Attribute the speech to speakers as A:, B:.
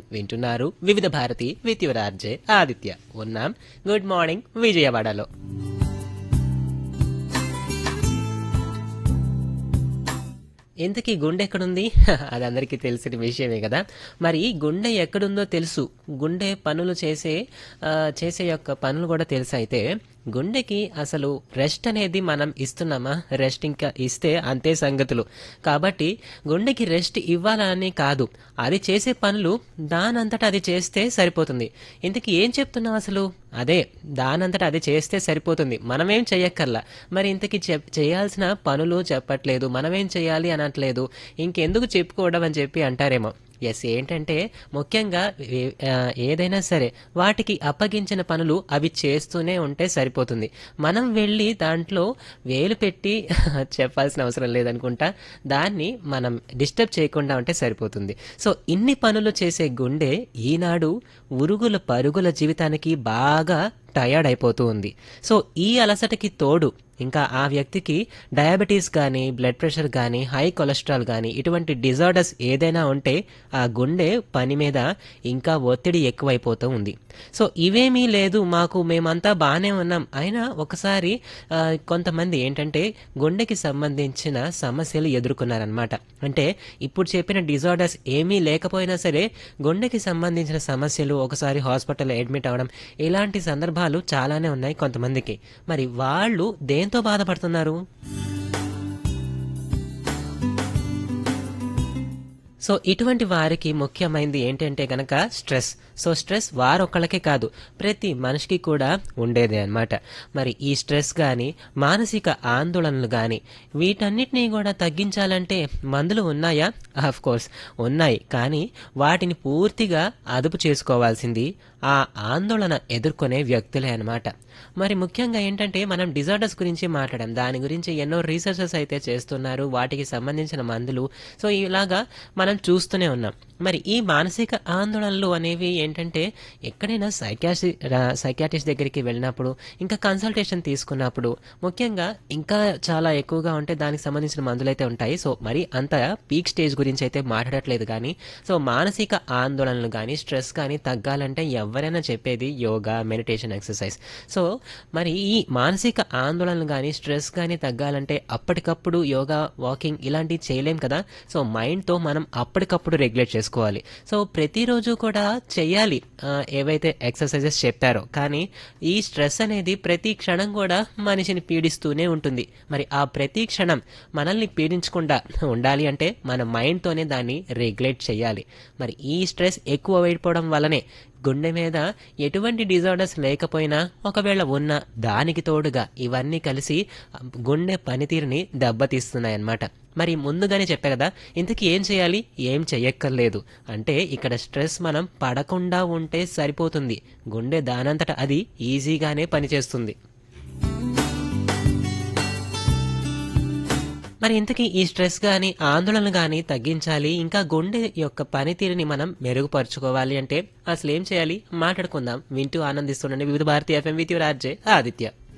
A: వింటున్నారు Vividh Bharati with your RJ Aditya ఉన్నాం good morning విజయవాడలో ఇంతకీ గుండె ఎక్కడుంది అది అందరికీ తెలిసిన విషయమే కదా మరి గుండె ఎక్కడుందో తెలుసు గుండె పనులు చేసే ఆ, చేసే యొక్క పనులు కూడా తెలుసు అయితే గుండెకి అసలు రెస్ట్ అనేది మనం ఇస్తున్నామా రెస్ట్ ఇంకా ఇస్తే అంతే సంగతులు కాబట్టి గుండెకి రెస్ట్ ఇవ్వాలని కాదు అది చేసే పనులు దానంతటా అది చేస్తే సరిపోతుంది ఇంతకీ ఏం చెప్తున్నావు అసలు అదే దానంతటా అది చేస్తే సరిపోతుంది మనమేం చెయ్యక్కర్లా మరి ఇంతకీ చెప్ చేయాల్సిన పనులు చెప్పట్లేదు మనమేం చేయాలి అనట్లేదు ఇంకెందుకు చెప్పుకోవడం అని చెప్పి అంటారేమో ఎస్ ఏంటంటే ముఖ్యంగా ఏ- ఆ, ఏదైనా సరే వాటికి అప్పగించిన పనులు అవి చేస్తూనే ఉంటే సరిపోతుంది మనం వెళ్ళి దాంట్లో వేలు పెట్టి చెప్పాల్సిన అవసరం లేదనుకుంటా దాన్ని మనం డిస్టర్బ్ చేయకుండా ఉంటే సరిపోతుంది సో ఇన్ని పనులు చేసే గుండె ఈనాడు ఉరుగుల పరుగుల జీవితానికి బాగా టయర్డ్ అయిపోతూ ఉంది సో ఈ అలసటకి తోడు ఇంకా ఆ వ్యక్తికి డయాబెటీస్ కానీ బ్లడ్ ప్రెషర్ కానీ హై కొలెస్ట్రాల్ కానీ ఇటువంటి డిజార్డర్స్ ఏదైనా ఉంటే ఆ గుండె పని మీద ఇంకా ఒత్తిడి ఎక్కువైపోతూ ఉంది సో ఇవేమీ లేదు మాకు మేమంతా బాగానే ఉన్నాం అయినా ఒకసారి ఆ, కొంతమంది ఏంటంటే గుండెకి సంబంధించిన సమస్యలు ఎదుర్కొన్నారనమాట అంటే ఇప్పుడు చెప్పిన డిజార్డర్స్ ఏమీ లేకపోయినా సరే గుండెకి సంబంధించిన సమస్యలు ఒకసారి హాస్పిటల్ అడ్మిట్ అవ్వడం ఇలాంటి సందర్భాలు చాలానే ఉన్నాయి కొంతమందికి మరి వాళ్ళు దేంతో బాధపడుతున్నారు సో ఇటువంటి వారికి ముఖ్యమైనది ఏంటంటే గనక స్ట్రెస్ సో స్ట్రెస్ వారొక్కళ్ళకే కాదు ప్రతి మనిషికి కూడా ఉండేదే అన్నమాట మరి ఈ స్ట్రెస్ కానీ మానసిక ఆందోళనలు కానీ వీటన్నిటినీ కూడా తగ్గించాలంటే మందులు ఉన్నాయా ఆఫ్ కోర్స్ ఉన్నాయి కానీ వాటిని పూర్తిగా అదుపు చేసుకోవాల్సింది ఆ ఆందోళన ఎదుర్కొనే వ్యక్తులే అన్నమాట మరి ముఖ్యంగా ఏంటంటే మనం డిజార్డర్స్ గురించి మాట్లాడాం దాని గురించి ఎన్నో రీసెర్చెస్ అయితే చేస్తున్నారు వాటికి సంబంధించిన మందులు సో ఇలాగా మనం చూస్తూనే ఉన్నాం మరి ఈ మానసిక ఆందోళనలు అనేవి ఏంటంటే ఎక్కడైనా సైకాసి సైకాటిస్ట్ దగ్గరికి వెళ్ళినప్పుడు ఇంకా కన్సల్టేషన్ తీసుకున్నప్పుడు ముఖ్యంగా ఇంకా చాలా ఎక్కువగా ఉంటే దానికి సంబంధించిన మందులు అయితే ఉంటాయి సో మరి అంత పీక్ స్టేజ్ గురించి అయితే మాట్లాడట్లేదు కానీ సో మానసిక ఆందోళనలు కానీ స్ట్రెస్ కానీ తగ్గాలంటే ఎవరైనా చెప్పేది యోగా మెడిటేషన్ ఎక్సర్సైజ్ సో మరి ఈ మానసిక ఆందోళనలు కానీ స్ట్రెస్ కానీ తగ్గాలంటే అప్పటికప్పుడు యోగా వాకింగ్ ఇలాంటివి చేయలేం కదా సో మైండ్తో మనం అప్పటికప్పుడు రెగ్యులేట్ చేసుకోవాలి సో ప్రతిరోజు కూడా చెయ్యాలి ఆ, ఏవైతే ఎక్సర్సైజెస్ చెప్పారో కానీ ఈ స్ట్రెస్ అనేది ప్రతి క్షణం కూడా మనిషిని పీడిస్తూనే ఉంటుంది మరి ఆ ప్రతి క్షణం మనల్ని పీడించకుండా ఉండాలి అంటే మన మైండ్తోనే దాన్ని రెగ్యులేట్ చేయాలి మరి ఈ స్ట్రెస్ ఎక్కువ అయిపోవడం వల్లనే గుండె మీద ఎటువంటి డిజార్డర్స్ లేకపోయినా ఒకవేళ ఉన్న దానికి తోడుగా ఇవన్నీ కలిసి గుండె పనితీరుని దెబ్బతీస్తున్నాయన్నమాట మరి ముందుగానే చెప్పా కదా ఇంతకీ ఏం చేయాలి ఏం చెయ్యక్కర్లేదు అంటే ఇక్కడ స్ట్రెస్ మనం పడకుండా ఉంటే సరిపోతుంది గుండె దానంతట అది ఈజీగానే పనిచేస్తుంది మరి ఇంతకీ ఈ స్ట్రెస్ కానీ ఆందోళన కానీ తగ్గించాలి ఇంకా గుండె యొక్క పనితీరుని మనం మెరుగుపరుచుకోవాలి అంటే అసలు ఏం చేయాలి మాట్లాడుకుందాం వింటూ ఆనందిస్తుండండి Vividh Bharatiya FM with your RJ Aditya